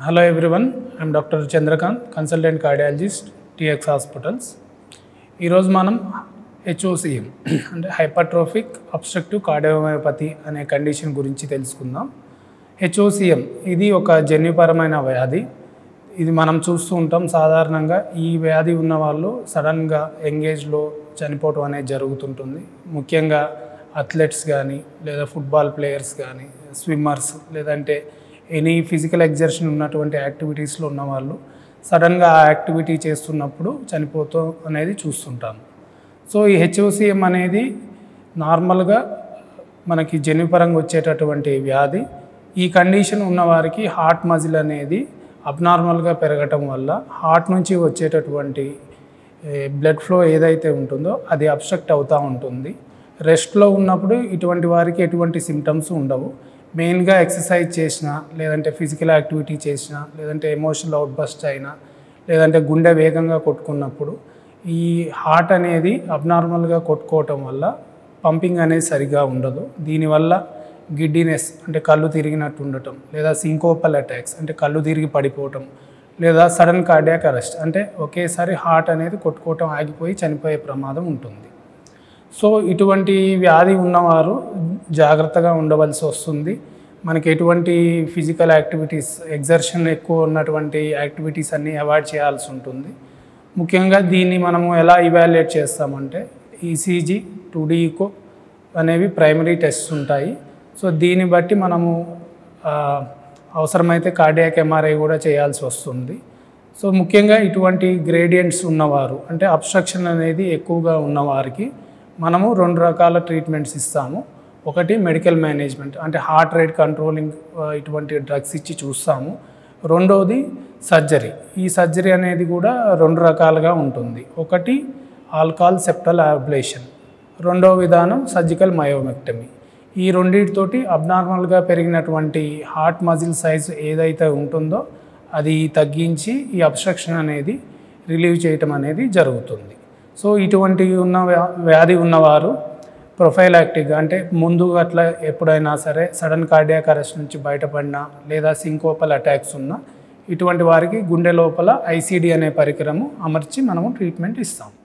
Hello everyone, I'm Dr. Chandrakant, consultant cardiologist, TX హాస్పిటల్స్ ఈరోజు మనం హెచ్ఓసిఎం అంటే హైపర్ట్రోఫిక్ అబ్స్ట్రక్టివ్ కార్డియోమయోపతి అనే కండిషన్ గురించి తెలుసుకుందాం హెచ్ఓసిఎం ఇది ఒక జన్యుపరమైన వ్యాధి ఇది మనం చూస్తూ ఉంటాం సాధారణంగా ఈ వ్యాధి ఉన్న వాళ్ళు సడన్గా ఎంగేజ్లో చనిపోవటం అనేది జరుగుతుంటుంది ముఖ్యంగా అథ్లెట్స్ కానీ లేదా ఫుట్బాల్ ప్లేయర్స్ కానీ స్విమ్మర్స్ లేదంటే ఎనీ ఫిజికల్ ఎగ్జర్షన్ ఉన్నటువంటి యాక్టివిటీస్లో ఉన్న వాళ్ళు సడన్గా ఆ యాక్టివిటీ చేస్తున్నప్పుడు చనిపోతూ అనేది చూస్తుంటాము సో ఈ హెచ్ఓసిఎం అనేది నార్మల్గా మనకి జన్యుపరంగా వచ్చేటటువంటి వ్యాధి ఈ కండిషన్ ఉన్నవారికి హార్ట్ మజిల్ అనేది అబ్నార్మల్గా పెరగటం వల్ల హార్ట్ నుంచి వచ్చేటటువంటి బ్లడ్ ఫ్లో ఏదైతే ఉంటుందో అది అబ్స్ట్రక్ట్ అవుతూ ఉంటుంది రెస్ట్లో ఉన్నప్పుడు ఇటువంటి వారికి ఎటువంటి సిమ్టమ్స్ ఉండవు మెయిన్గా ఎక్సర్సైజ్ చేసినా లేదంటే ఫిజికల్ యాక్టివిటీ చేసినా లేదంటే ఎమోషనల్ అవుట్బస్ట్ అయినా లేదంటే గుండె వేగంగా కొట్టుకున్నప్పుడు ఈ హార్ట్ అనేది అబ్నార్మల్గా కొట్టుకోవటం వల్ల పంపింగ్ అనేది సరిగా ఉండదు దీనివల్ల గిడ్డినెస్ అంటే కళ్ళు తిరిగినట్టు ఉండటం లేదా సింకోపల్ అటాక్స్ అంటే కళ్ళు తిరిగి పడిపోవటం లేదా సడన్ కార్డియాక్ అరెస్ట్ అంటే ఒకేసారి హార్ట్ అనేది కొట్టుకోవటం ఆగిపోయి చనిపోయే ప్రమాదం ఉంటుంది సో ఇటువంటి వ్యాధి ఉన్నవారు జాగ్రత్తగా ఉండవలసి వస్తుంది మనకి ఎటువంటి ఫిజికల్ యాక్టివిటీస్ ఎగ్జర్షన్ ఎక్కువ ఉన్నటువంటి యాక్టివిటీస్ అన్నీ అవాయిడ్ చేయాల్సి ఉంటుంది ముఖ్యంగా దీన్ని మనము ఎలా ఇవాల్యుయేట్ చేస్తామంటే ఈసీజీ టూడీ ఈకో అనేవి ప్రైమరీ టెస్ట్స్ ఉంటాయి సో దీన్ని బట్టి మనము ఆ, అవసరమైతే కార్డియాక్ ఎంఆర్ఐ కూడా చేయాల్సి వస్తుంది సో ముఖ్యంగా ఇటువంటి గ్రేడియంట్స్ ఉన్నవారు అంటే అబ్స్ట్రక్షన్ అనేది ఎక్కువగా ఉన్నవారికి మనము రెండు రకాల ట్రీట్మెంట్స్ ఇస్తాము ఒకటి మెడికల్ మేనేజ్మెంట్ అంటే హార్ట్ రేట్ కంట్రోలింగ్ ఆ, ఇటువంటి డ్రగ్స్ ఇచ్చి చూస్తాము రెండోది సర్జరీ ఈ సర్జరీ అనేది కూడా రెండు రకాలుగా ఉంటుంది ఒకటి ఆల్కహాల్ సెప్టల్ అబ్లేషన్ రెండో విధానం సర్జికల్ మయోమెక్టమీ ఈ రెండింటితోటి అబ్నార్మల్గా పెరిగినటువంటి హార్ట్ మజిల్ సైజ్ ఏదైతే ఉంటుందో అది తగ్గించి ఈ అబ్స్ట్రక్షన్ అనేది రిలీవ్ చేయటం అనేది జరుగుతుంది సో ఇటువంటి ఉన్న వ్యా- వ్యాధి ఉన్నవారు ప్రొఫైలాక్టిక్గా అంటే ముందు అట్లా ఎప్పుడైనా సరే సడన్ కార్డియాక్ అరెస్ట్ నుంచి బయటపడినా లేదా సింకోపల్ అటాక్స్ ఉన్నా ఇటువంటి వారికి గుండె లోపల ఐసీడీ అనే పరికరము అమర్చి మనము ట్రీట్మెంట్ ఇస్తాం